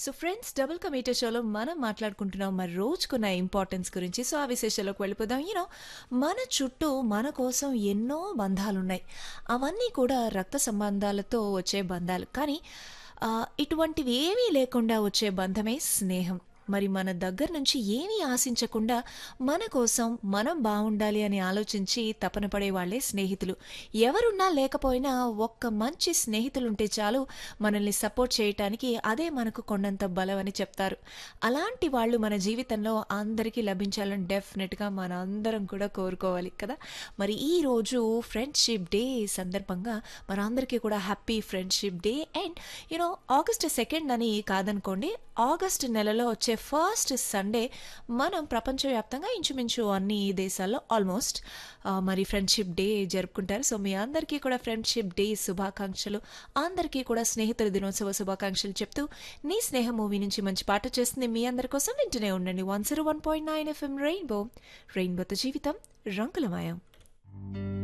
so friends double కమీటర్ షోలో మనం మాట్లాడుకుంటున్నాం మరి రోజుకున్న ఇంపార్టెన్స్ గురించి సో ఆ విశేషాలకు వెళ్ళిపోదాం యూనో మన చుట్టూ మన కోసం ఎన్నో బంధాలున్నాయి అవన్నీ కూడా రక్త సంబంధాలతో వచ్చే బంధాలు కానీ ఆ, ఇటువంటివి ఏమీ లేకుండా వచ్చే బంధమే స్నేహం మరి మన దగ్గర నుంచి ఏమీ ఆశించకుండా మన కోసం మనం బాగుండాలి అని ఆలోచించి తపన పడే వాళ్ళే స్నేహితులు ఎవరున్నా లేకపోయినా ఒక్క మంచి స్నేహితులుంటే చాలు మనల్ని సపోర్ట్ చేయటానికి అదే మనకు కొండంత బలం అని చెప్తారు అలాంటి వాళ్ళు మన జీవితంలో అందరికీ లభించాలని డెఫినెట్గా మన అందరం కూడా కోరుకోవాలి కదా మరి ఈ రోజు ఫ్రెండ్షిప్ డే సందర్భంగా మనందరికీ కూడా happy friendship day and you know August second అని కాదనుకోండి ఆగస్ట్ నెలలో వచ్చే ఫస్ట్ సండే మనం ప్రపంచవ్యాప్తంగా ఇంచుమించు అన్ని దేశాల్లో ఆల్మోస్ట్ మరి ఫ్రెండ్షిప్ డే జరుపుకుంటారు సో మీ అందరికీ కూడా ఫ్రెండ్షిప్ డే శుభాకాంక్షలు అందరికీ కూడా స్నేహితుల దినోత్సవ శుభాకాంక్షలు చెప్తూ నీ స్నేహ మూవీ నుంచి మంచి పాట చేస్తుంది మీ అందరి కోసం వింటూనే ఉండండి one zero one point nine FM rainbow రెయిన్బోతో జీవితం రంగులమయం